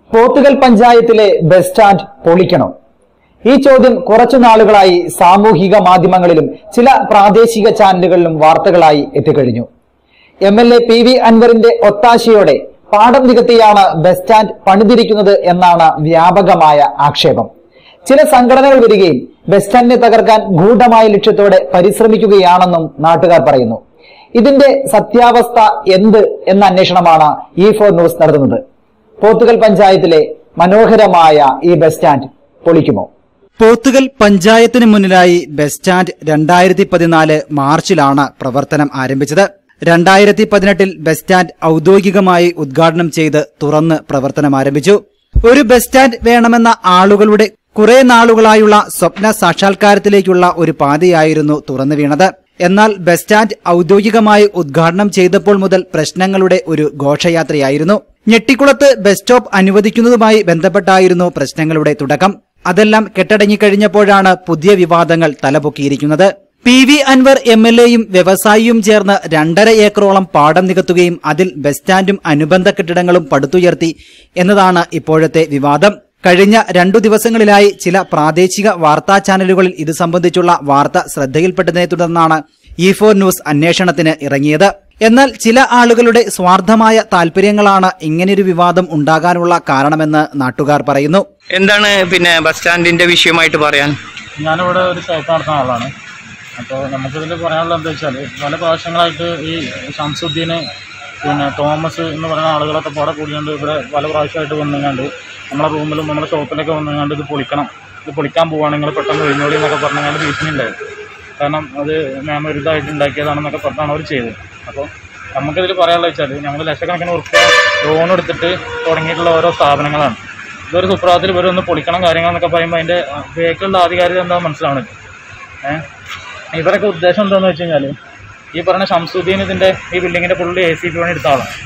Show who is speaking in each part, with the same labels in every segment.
Speaker 1: പോത്തുകൽ പഞ്ചായത്തിലെ bus stand പൊളിക്കണോ ഈ ചോദ്യം കുറച്ചു നാളുകളായി സാമൂഹിക മാധ്യമങ്ങളിലും ചില പ്രാദേശിക ചാനലുകളിലും വാർത്തകളായി എത്തിക്കഴിഞ്ഞു M L A P V അൻവറിന്റെ ഒത്താശയോടെ പാടം നികത്തിയാണ് ബസ് സ്റ്റാൻഡ് പണിതിരിക്കുന്നത് എന്നാണ് വ്യാപകമായ ആക്ഷേപം ചില സംഘടനകൾ വരികയും ബസ് സ്റ്റാൻഡിനെ തകർക്കാൻ ഗൂഢമായ ലക്ഷ്യത്തോടെ പരിശ്രമിക്കുകയാണെന്നും നാട്ടുകാർ പറയുന്നു ഇതിന്റെ സത്യാവസ്ഥ എന്ത് എന്ന അന്വേഷണമാണ് ഇ ഫോർ ന്യൂസ് നടത്തുന്നത് പോത്തുകൽ പഞ്ചായത്തിലെ മനോഹരമായ ഈ ബസ് സ്റ്റാൻഡ് പൊളിക്കുമോ
Speaker 2: പോത്തുകൽ പഞ്ചായത്തിന് മുന്നിലായി ബസ് സ്റ്റാൻഡ് രണ്ടായിരത്തി പതിനാല് മാർച്ചിലാണ് പ്രവർത്തനം ആരംഭിച്ചത് രണ്ടായിരത്തി പതിനെട്ടിൽ ബസ് സ്റ്റാൻഡ് ഔദ്യോഗികമായി ഉദ്ഘാടനം ചെയ്ത് തുറന്ന് പ്രവർത്തനം ആരംഭിച്ചു ഒരു ബസ് സ്റ്റാൻഡ് വേണമെന്ന ആളുകളുടെ കുറെ നാളുകളായുള്ള സ്വപ്ന സാക്ഷാത്കാരത്തിലേക്കുള്ള ഒരു പാതയായിരുന്നു തുറന്നു വീണത് എന്നാൽ ബസ് സ്റ്റാൻഡ് ഔദ്യോഗികമായി ഉദ്ഘാടനം ചെയ്തപ്പോൾ മുതൽ പ്രശ്നങ്ങളുടെ ഒരു ഘോഷയാത്രയായിരുന്നു ഞെട്ടിക്കുളത്ത് ബസ് സ്റ്റോപ്പ് അനുവദിക്കുന്നതുമായി ബന്ധപ്പെട്ടായിരുന്നു പ്രശ്നങ്ങളുടെ തുടക്കം അതെല്ലാം കെട്ടടങ്ങിക്കഴിഞ്ഞപ്പോഴാണ് പുതിയ വിവാദങ്ങൾ തലപൊക്കിയിരിക്കുന്നത് P V Anvar M L എയും വ്യവസായിയും ചേർന്ന് രണ്ടര ഏക്കറോളം പാടം നികത്തുകയും അതിൽ ബസ് സ്റ്റാൻഡും അനുബന്ധ കെട്ടിടങ്ങളും പടുത്തുയർത്തി എന്നതാണ് ഇപ്പോഴത്തെ വിവാദം കഴിഞ്ഞ രണ്ടു ദിവസങ്ങളിലായി ചില പ്രാദേശിക വാർത്താ ചാനലുകളിൽ ഇത് സംബന്ധിച്ചുള്ള വാർത്ത ശ്രദ്ധയിൽപ്പെട്ടതിനെ തുടർന്നാണ് ഇ ഫോർ ന്യൂസ് അന്വേഷണത്തിന് ഇറങ്ങിയത് എന്നാൽ ചില ആളുകളുടെ സ്വാർത്ഥമായ താൽപര്യങ്ങളാണ് ഇങ്ങനെയൊരു വിവാദം ഉണ്ടാകാനുള്ള കാരണമെന്ന് നാട്ടുകാർ പറയുന്നു
Speaker 3: എന്താണ് പിന്നെ ബസ് സ്റ്റാൻഡിന്റെ വിഷയമായിട്ട് പറയാൻ
Speaker 4: ഞാനിവിടെ ഒരു ഷോപ്പ് നടത്തുന്ന ആളാണ് അപ്പോൾ നമുക്കിതിൽ പറയാനുള്ളത് എന്താ വെച്ചാൽ പല പ്രാവശ്യങ്ങളായിട്ട് ഈ ഷംസുദ്ദീന് പിന്നെ തോമസ് എന്ന് പറയുന്ന ആളുകളൊക്കെ പാടെ കൂടിയുണ്ട് ഇവിടെ പല പ്രാവശ്യമായിട്ട് വന്നുകൊണ്ട് നമ്മളെ റൂമിലും നമ്മുടെ ഷോപ്പിലൊക്കെ വന്നുകൊണ്ട് ഇത് പൊളിക്കണം ഇത് പൊളിക്കാൻ പോവുകയാണ് നിങ്ങൾ പെട്ടെന്ന് കഴിഞ്ഞോളി എന്നൊക്കെ പറഞ്ഞുകൊണ്ട് ഭീഷണി ഉണ്ടായിരുന്നു കാരണം അത് മാം ഒരു ഇതായിട്ട് ഉണ്ടാക്കിയതാണെന്നൊക്കെ പറഞ്ഞാണ് അവർ ചെയ്തത് അപ്പോൾ നമുക്കിതിൽ പറയാനുള്ളത് വെച്ചാൽ ഞങ്ങൾ ലക്ഷക്കണക്കിന് ഉറുപ്പ് ലോൺ എടുത്തിട്ട് തുടങ്ങിയിട്ടുള്ള ഓരോ സ്ഥാപനങ്ങളാണ് ഇതൊരു സുപ്രഭാതത്തിൽ ഇവർ ഒന്ന് പൊളിക്കണം കാര്യങ്ങളെന്നൊക്കെ പറയുമ്പോൾ അതിൻ്റെ ബേക്കിലുള്ള ആധികാരികത എന്താ മനസ്സിലാവണില്ല ഏഹ് ഇവരൊക്കെ ഉദ്ദേശം എന്താണെന്ന് വെച്ച് കഴിഞ്ഞാൽ ഈ പറഞ്ഞ ഷംസുദ്ദീൻ ഇതിൻ്റെ ഈ ബിൽഡിങ്ങിൻ്റെ ഫുള്ള് എ സി പി പണി എടുത്ത ആളാണ്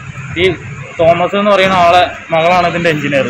Speaker 4: ഈ തോമസ് എന്ന് പറയുന്ന ആളെ മകളാണ് ഇതിൻ്റെ എഞ്ചിനീയർ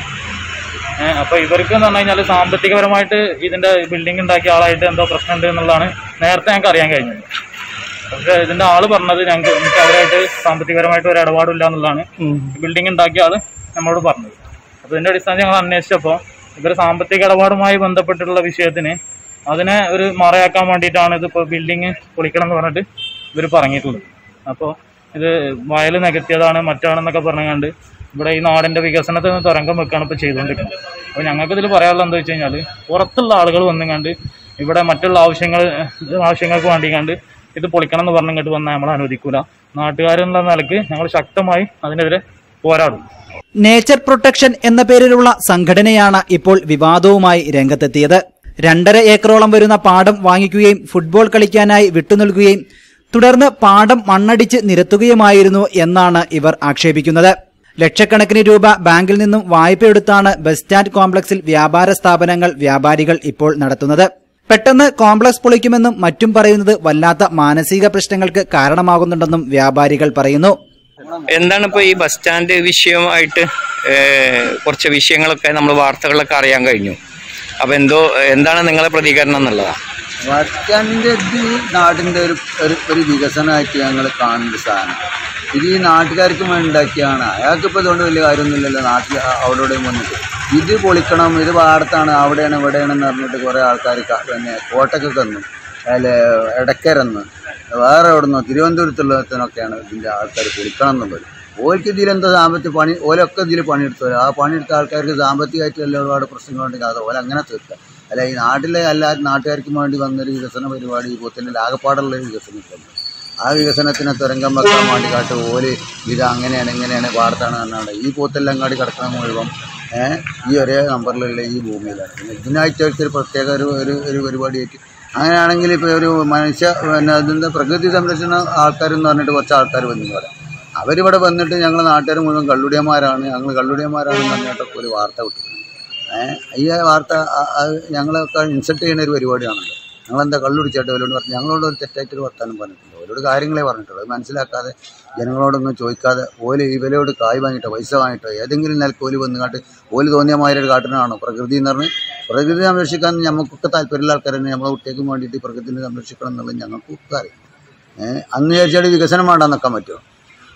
Speaker 4: അപ്പോൾ ഇവർക്ക് എന്ന് പറഞ്ഞു കഴിഞ്ഞാൽ സാമ്പത്തികപരമായിട്ട് ഇതിൻ്റെ ബിൽഡിംഗ് ഉണ്ടാക്കിയ ആളായിട്ട് എന്തോ പ്രശ്നമുണ്ട് എന്നുള്ളതാണ് നേരത്തെ ഞങ്ങൾക്ക് അറിയാൻ കഴിഞ്ഞത് പക്ഷേ ഇതിൻ്റെ ആള് പറഞ്ഞത് ഞങ്ങൾക്ക് എനിക്ക് അവരായിട്ട് സാമ്പത്തികപരമായിട്ട് ഒരു ഇടപാടില്ല എന്നുള്ളതാണ് ബിൽഡിംഗ് ഉണ്ടാക്കിയ ആള് നമ്മളോട് പറഞ്ഞത് അപ്പോൾ ഇതിൻ്റെ അടിസ്ഥാനത്തിൽ ഞങ്ങൾ അന്വേഷിച്ചപ്പോൾ ഇവർ സാമ്പത്തിക ഇടപാടുമായി ബന്ധപ്പെട്ടിട്ടുള്ള വിഷയത്തിന് അതിനെ ഒരു മറയാക്കാൻ വേണ്ടിയിട്ടാണ് ഇതിപ്പോൾ ബിൽഡിങ് പൊളിക്കണം എന്ന് പറഞ്ഞിട്ട് ഇവർ പറഞ്ഞിട്ടുള്ളത് അപ്പോൾ ഇത് വയൽ നികത്തിയതാണ് മറ്റാണെന്നൊക്കെ പറഞ്ഞുകൊണ്ട് ഇവിടെ ഈ നാടിൻ്റെ വികസനത്തിന് തുരങ്കം വെക്കാണ് ഇപ്പോൾ ചെയ്തുകൊണ്ടിരിക്കുന്നത് അപ്പോൾ ഞങ്ങൾക്ക് ഇതിൽ പറയാനുള്ളത് എന്താ വെച്ച് കഴിഞ്ഞാൽ പുറത്തുള്ള ആളുകൾ വന്നുകൊണ്ട് ഇവിടെ മറ്റുള്ള ആവശ്യങ്ങൾ ആവശ്യങ്ങൾക്ക് വേണ്ടിക്കണ്ട് ഇത് പൊളിക്കണം എന്ന് പറഞ്ഞിങ്ങോട്ട് വന്നാൽ നമ്മൾ അനുവദിക്കൂല നാട്ടുകാരെന്നുള്ള നിലക്ക് ഞങ്ങൾ ശക്തമായി അതിനെതിരെ പോരാടും
Speaker 2: നേച്ചർ പ്രൊട്ടക്ഷൻ എന്ന പേരിലുള്ള സംഘടനയാണ് ഇപ്പോൾ വിവാദവുമായി രംഗത്തെത്തിയത് രണ്ടര ഏക്കറോളം വരുന്ന പാടം വാങ്ങിക്കുകയും ഫുട്ബോൾ കളിക്കാനായി വിട്ടുനൽകുകയും തുടർന്ന് പാടം മണ്ണടിച്ച് നിരത്തുകയുമായിരുന്നു എന്നാണ് ഇവർ ആക്ഷേപിക്കുന്നത് ലക്ഷക്കണക്കിന് രൂപ ബാങ്കിൽ നിന്നും വായ്പയെടുത്താണ് ബസ് സ്റ്റാൻഡ് കോംപ്ലക്സിൽ വ്യാപാര സ്ഥാപനങ്ങൾ വ്യാപാരികൾ ഇപ്പോൾ നടത്തുന്നത് പെട്ടെന്ന് കോംപ്ലക്സ് പൊളിക്കുമെന്നും മറ്റും പറയുന്നത് വല്ലാത്ത മാനസിക പ്രശ്നങ്ങൾക്ക് കാരണമാകുന്നുണ്ടെന്നും വ്യാപാരികൾ പറയുന്നു
Speaker 3: എന്താണ് ഇപ്പോൾ ഈ ബസ് സ്റ്റാൻഡ് വിഷയമായിട്ട് ഏഹ്, കുറച്ച് വിഷയങ്ങളൊക്കെ നമ്മൾ വാർത്തകളിലൊക്കെ അറിയാൻ കഴിഞ്ഞു അപ്പോൾ എന്തോ എന്താണ് നിങ്ങളെ പ്രതികരണം എന്നുള്ളതാണ്
Speaker 5: വടക്കാൻ്റെ ഇത് ഈ നാടിൻ്റെ ഒരു ഒരു ഒരു വികസനമായിട്ട് ഞങ്ങൾ കാണുന്ന സാധനം ഇത് ഈ നാട്ടുകാർക്ക് വേണ്ടി ഉണ്ടാക്കിയാണ് അയാൾക്കിപ്പോൾ ഇതുകൊണ്ട് വലിയ കാര്യമൊന്നുമില്ലല്ലോ നാട്ടിൽ അ- അവിടെ ഇവിടെയും വന്നിട്ട് ഇത് പൊളിക്കണം ഇത് പാടത്താണ് അവിടെയാണ് ഇവിടെയാണെന്ന് പറഞ്ഞിട്ട് കുറേ ആൾക്കാർ ക- പിന്നെ കോട്ടയ്ക്ക് തന്നു അതിൽ ഇടക്കരെന്ന് വേറെ എവിടെ നിന്നോ തിരുവനന്തപുരത്തുള്ളതിനൊക്കെയാണ് ഇതിൻ്റെ ആൾക്കാർ പൊളിക്കണം എന്നുള്ളത് ഓൽക്ക് ഇതിലെന്താ സാമ്പത്തിക പണി ഓലൊക്കെ ഇതിൽ പണിയെടുത്തവർ ആ പണിയെടുത്ത ആൾക്കാർക്ക് സാമ്പത്തികമായിട്ട് എല്ലാ ഒരുപാട് പ്രശ്നങ്ങളുണ്ടെങ്കിൽ അത് ഓല അങ്ങനെ തീർക്കുക അല്ല ഈ നാട്ടിലെ എല്ലാ നാട്ടുകാർക്കും വേണ്ടി വന്നൊരു വികസന പരിപാടി ഈ പോത്തിൻ്റെ ആകപ്പാടുള്ള ഒരു വികസനം ഇപ്പം ആ വികസനത്തിന് തുരങ്കം വെക്കാൻ വേണ്ടി കാട്ട് ഓല് ഇത് അങ്ങനെയാണ് ഇങ്ങനെയാണ് പാടത്താണ് എന്നാണ് ഈ പോത്തെല്ലാം അങ്ങാടി കിടക്കണം മുഴുവൻ ഏഹ് ഈ ഒരേ നമ്പറിലുള്ള ഈ ഭൂമിയിലാണ് പിന്നെ ഇതിനായിട്ട് ഒരു പ്രത്യേക ഒരു ഒരു ഒരു പരിപാടിയായിട്ട് അങ്ങനെയാണെങ്കിൽ ഇപ്പോൾ ഒരു മനുഷ്യ പിന്നെ അതിൻ്റെ പ്രകൃതി സംരക്ഷണ ആൾക്കാരെന്ന് പറഞ്ഞിട്ട് കുറച്ച് ആൾക്കാർ വന്നു ഇവിടെ അവരിവിടെ വന്നിട്ട് ഞങ്ങൾ നാട്ടുകാർ മുഴുവൻ കള്ളുടിയന്മാരാണ് ഞങ്ങൾ കള്ളുടിയന്മാരാണെന്ന് പറഞ്ഞിട്ടൊക്കെ ഒരു വാർത്ത വിട്ടു ഏഹ് ഈ വാർത്ത അ- അത് ഞങ്ങളൊക്കെ ഇൻസൾട്ട് ചെയ്യുന്ന ഒരു പരിപാടിയാണല്ലോ ഞങ്ങളെന്താ കള്ളുടിച്ചായിട്ട് അവരോട് പറഞ്ഞു ഞങ്ങളോട് ഒരു തെറ്റായിട്ടൊരു വർത്താനം പറഞ്ഞിട്ടുണ്ട് അവരോട് കാര്യങ്ങളെ പറഞ്ഞിട്ടുള്ളൂ അത് മനസ്സിലാക്കാതെ ജനങ്ങളോടൊന്നും ചോദിക്കാതെ ഓല് ഇവരോട് കായ് വാങ്ങിയിട്ടോ പൈസ വാങ്ങിയിട്ടോ ഏതെങ്കിലും നിലക്ക് ഓല് വന്ന് കാട്ട് ഓല് തോന്നിയ മാതിരി ഒരു കാട്ടിനാണോ പ്രകൃതി എന്ന് പറഞ്ഞ് പ്രകൃതി സംരക്ഷിക്കാൻ നമുക്കൊക്കെ താല്പര്യമുള്ള ആൾക്കാർ തന്നെ നമ്മളെ കുട്ടികൾക്ക് വേണ്ടിയിട്ട് പ്രകൃതിനെ സംരക്ഷിക്കണം എന്നുള്ളത് ഞങ്ങൾക്കൊക്കെ അറിയാം ഏഹ് അന്ന് വിചാരിച്ചാൽ വികസനം വേണ്ടാന്ന് നിൽക്കാൻ പറ്റുമോ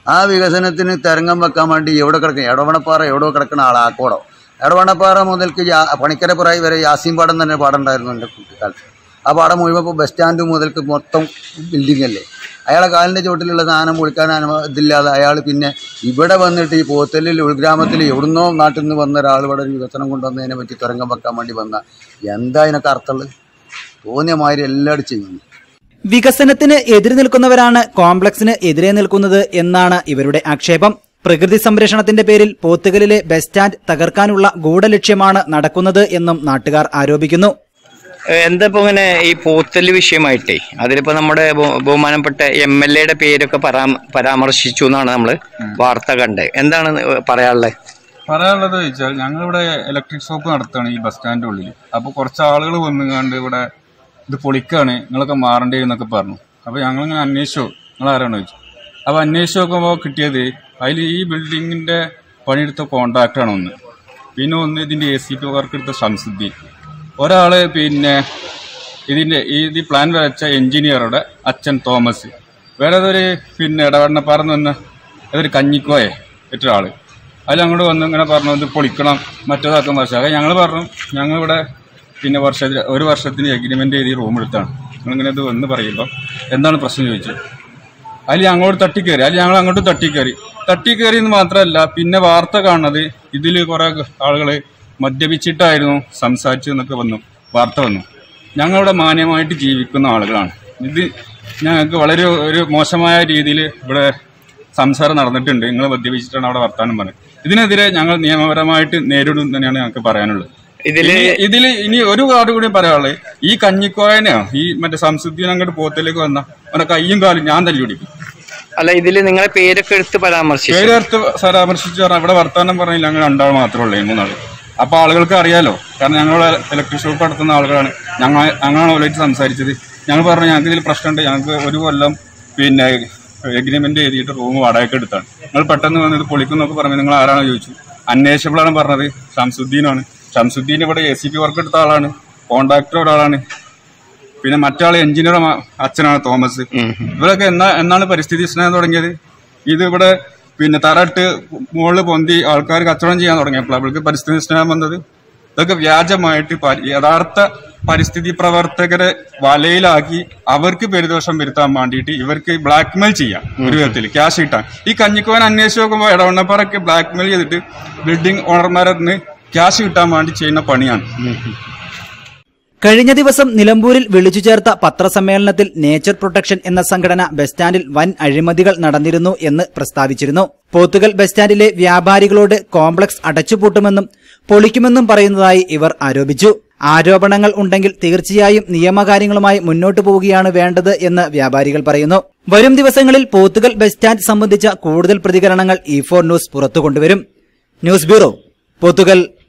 Speaker 5: ആ വികസനത്തിന് തരംഗം വെക്കാൻ വേണ്ടി എവിടെ കിടക്കും എടവണപ്പാറ എവിടെ കിടക്കുന്ന ആളാ ആക്കോടോ എടവണപ്പാറ മുതൽക്ക് യാ- പണിക്കരപ്പുറായി വരെ യാസീൻ പാടം തന്നെ പാടം ഉണ്ടായിരുന്നു എൻ്റെ കുട്ടിക്കാലത്ത് ആ പാടം മുഴുവൻ ഇപ്പോൾ ബസ് സ്റ്റാൻഡ് മുതൽക്ക് മൊത്തം ബിൽഡിംഗ് അല്ലേ അയാളെ കാലിൻ്റെ ചോട്ടിലുള്ള സാധനം പൊളിക്കാൻ അനുവ ഇതില്ലാതെ അയാൾ പിന്നെ ഇവിടെ വന്നിട്ട് ഈ പോത്തലിൽ ഉൾഗ്രാമത്തിൽ എവിടുന്നോ നാട്ടിൽ നിന്ന് വന്ന ഒരാൾ ഇവിടെ ഒരു വികസനം കൊണ്ടുവന്നതിനെ പറ്റി തുരങ്കം വെക്കാൻ വേണ്ടി വന്ന എന്താ അതിനൊക്കെ അർത്ഥമുള്ളത് തോന്നിയ മാതിരി എല്ലാവരും ചെയ്യുന്നു
Speaker 2: വികസനത്തിന് എതിര് നിൽക്കുന്നവരാണ് കോംപ്ലക്സിന് എതിരെ നിൽക്കുന്നത് എന്നാണ് ഇവരുടെ ആക്ഷേപം പ്രകൃതി സംരക്ഷണത്തിന്റെ പേരിൽ പോത്തുകലിലെ ബസ് സ്റ്റാൻഡ് തകർക്കാനുള്ള ഗൂഢലക്ഷ്യമാണ് നടക്കുന്നത് എന്നും നാട്ടുകാർ ആരോപിക്കുന്നു
Speaker 3: എന്താ ഇപ്പൊ ഇങ്ങനെ ഈ പോത്തല് വിഷയമായിട്ടേ അതിലിപ്പോ നമ്മുടെ ബഹു- ബഹുമാനപ്പെട്ട എം എൽ എയുടെ പേരൊക്കെ പരാമ പരാമർശിച്ചു എന്നാണ് നമ്മള് വാർത്ത കണ്ടത് എന്താണ് പറയാനുള്ളത്
Speaker 6: പറയാനുള്ളത് വെച്ചാൽ ഞങ്ങളിവിടെ ഇലക്ട്രിക് ഷോപ്പ് നടത്തുകയാണ് ഈ ബസ് സ്റ്റാൻഡിന്റെ ഉള്ളിൽ അപ്പോൾ കുറച്ച് ആളുകൾ വന്നുകൊണ്ട് ഇവിടെ ഇത് പൊളിക്കാണ് നിങ്ങളൊക്കെ മാറേണ്ടി എന്നൊക്കെ പറഞ്ഞു അപ്പോൾ ഞങ്ങളിങ്ങനെ അന്വേഷിച്ചു നിങ്ങൾ ആരാണ് ചോദിച്ചു അപ്പോൾ അന്വേഷിച്ച് നോക്കുമ്പോൾ കിട്ടിയത് അതിൽ ഈ ബിൽഡിങ്ങിന്റെ പണിയെടുത്ത കോൺട്രാക്റ്റാണ് ഒന്ന് പിന്നെ ഒന്ന് ഇതിന്റെ എ സി പി വർക്ക് എടുത്ത ഷംസുദ്ദീൻ ഒരാള് പിന്നെ ഇതിന്റെ ഈ ഇത് പ്ലാൻ വരച്ച എഞ്ചിനീയറുടെ അച്ഛൻ തോമസ് വേറെ ഏതൊരു പിന്നെ ഇടവണ്ണപ്പാറന്ന് വന്ന ഏതൊരു കഞ്ഞിക്കോയെ മറ്റൊരാള് അതിൽ അങ്ങോട്ട് വന്ന് ഇങ്ങനെ പറഞ്ഞു ഇത് പൊളിക്കണം മറ്റേതാക്കാൻ വർഷം അത് ഞങ്ങൾ പറഞ്ഞു ഞങ്ങളിവിടെ പിന്നെ വർഷത്തിൽ ഒരു വർഷത്തിന് എഗ്രിമെന്റ് ചെയ്ത് ഈ റൂം എടുത്താണ് നിങ്ങളിങ്ങനെ ഇത് വന്ന് പറയുമ്പോൾ എന്താണ് പ്രശ്നം ചോദിച്ചു അതിൽ ഞങ്ങളോട് തട്ടിക്കയറി അതിൽ ഞങ്ങൾ അങ്ങോട്ട് തട്ടിക്കയറി തട്ടിക്കയറി എന്ന് മാത്രമല്ല പിന്നെ വാർത്ത കാണുന്നത് ഇതിൽ കുറെ ആളുകൾ മദ്യപിച്ചിട്ടായിരുന്നു സംസാരിച്ചതെന്നൊക്കെ വന്നു വാർത്ത വന്നു ഞങ്ങളിവിടെ മാന്യമായിട്ട് ജീവിക്കുന്ന ആളുകളാണ് ഇത് ഞങ്ങൾക്ക് വളരെ ഒരു മോശമായ രീതിയിൽ ഇവിടെ സംസാരം നടന്നിട്ടുണ്ട് നിങ്ങൾ മദ്യപിച്ചിട്ടാണ് അവിടെ വർത്താനം പറഞ്ഞത് ഇതിനെതിരെ ഞങ്ങൾ നിയമപരമായിട്ട് നേരിടും തന്നെയാണ് ഞങ്ങൾക്ക് പറയാനുള്ളത്
Speaker 3: ഇതില്
Speaker 6: ഇനി- ഇതില് ഇനി ഒരു കാർഡ് കൂടി പറയാനുള്ളത് ഈ കഞ്ഞിക്കോയനെയോ ഈ മറ്റേ സംസുദ്ദീൻ അങ്ങോട്ട് പോത്തിലേക്ക് വന്ന അവന്റെ കയ്യും കാലും ഞാൻ തല്ലി പിടിക്കും
Speaker 3: അല്ല ഇതില് നിങ്ങളെ പേരൊക്കെ എടുത്ത് പരാമർശിച്ചു
Speaker 6: പേരെടുത്ത് പരാമർശിച്ച് പറഞ്ഞാൽ ഇവിടെ വർത്താനം പറഞ്ഞില്ല ഞങ്ങൾ രണ്ടാൾ മാത്രമേ ഉള്ളൂ ഈ മൂന്നാള് അപ്പൊ ആളുകൾക്ക് അറിയാലോ കാരണം ഞങ്ങൾ ഇലക്ട്രിക് ഷോപ്പ് നടത്തുന്ന ആളുകളാണ് ഞങ്ങൾ ഞങ്ങളാണ് അവരായിട്ട് സംസാരിച്ചത് ഞങ്ങൾ പറഞ്ഞു ഞങ്ങൾക്ക് ഇതിൽ പ്രശ്നമുണ്ട് ഞങ്ങൾക്ക് ഒരു കൊല്ലം പിന്നെ എഗ്രിമെന്റ് എഴുതിയിട്ട് റൂം വാടകയ്ക്ക് എടുത്താണ് നിങ്ങൾ പെട്ടെന്ന് വന്ന് ഇത് പൊളിക്കുന്നൊക്കെ പറഞ്ഞു നിങ്ങൾ ആരാണോ ചോദിച്ചു അന്വേഷിച്ചപ്പോഴാണ് പറഞ്ഞത് ഷംസുദ്ദീനാണ് ഷംസുദ്ദീൻ ഇവിടെ എ സി പി വർക്ക് എടുത്ത ആളാണ് കോൺട്രാക്ടർ ഒരാളാണ് പിന്നെ മറ്റാൾ എഞ്ചിനീയർ അച്ഛനാണ് തോമസ് ഇവരൊക്കെ എന്നാ എന്നാണ് പരിസ്ഥിതി സ്നേഹം തുടങ്ങിയത് ഇത് ഇവിടെ പിന്നെ തറട്ട് മുകളിൽ പൊന്തി ആൾക്കാർ കച്ചവടം ചെയ്യാൻ തുടങ്ങിയപ്പോൾ അവർക്ക് പരിസ്ഥിതി സ്നേഹം വന്നത് ഇതൊക്കെ വ്യാജമായിട്ട് പരി- യഥാർത്ഥ പരിസ്ഥിതി പ്രവർത്തകരെ വലയിലാക്കി അവർക്ക് പെരുദോഷം വരുത്താൻ വേണ്ടിയിട്ട് ഇവർക്ക് ബ്ലാക്ക്മെയിൽ ചെയ്യാം ഒരു വിധത്തിൽ ക്യാഷ് കിട്ടാൻ ഈ കഞ്ഞിക്കോൻ അന്വേഷിച്ച് നോക്കുമ്പോൾ ഇടവണ്ണപ്പാറൊക്കെ ബ്ലാക്ക്മെയിൽ ചെയ്തിട്ട് ബിൽഡിംഗ് ഓണർമാരെ ക്യാഷ് കിട്ടാൻ വേണ്ടി ചെയ്യുന്ന പണിയാണ്
Speaker 2: കഴിഞ്ഞ ദിവസം നിലമ്പൂരിൽ വിളിച്ചു ചേർത്ത പത്രസമ്മേളനത്തിൽ നേച്ചർ പ്രൊട്ടക്ഷൻ എന്ന സംഘടന ബസ് സ്റ്റാൻഡിൽ വൻ അഴിമതികൾ നടന്നിരുന്നു എന്ന് പ്രസ്താവിച്ചിരുന്നു പോത്തുകൽ ബസ് സ്റ്റാൻഡിലെ വ്യാപാരികളോട് കോംപ്ലക്സ് അടച്ചുപൂട്ടുമെന്നും പൊളിക്കുമെന്നും പറയുന്നതായി ഇവർ ആരോപിച്ചു ആരോപണങ്ങൾ ഉണ്ടെങ്കിൽ തീർച്ചയായും നിയമകാര്യങ്ങളുമായി മുന്നോട്ടു പോവുകയാണ് വേണ്ടത് എന്ന് വ്യാപാരികൾ പറയുന്നു വരും ദിവസങ്ങളിൽ പോത്തുകൽ ബസ് സ്റ്റാൻഡ് സംബന്ധിച്ച കൂടുതൽ പ്രതികരണങ്ങൾ ഇ ഫോർ ന്യൂസ് പുറത്തുകൊണ്ടുവരും ന്യൂസ് ബ്യൂറോ പോത്തുകൽ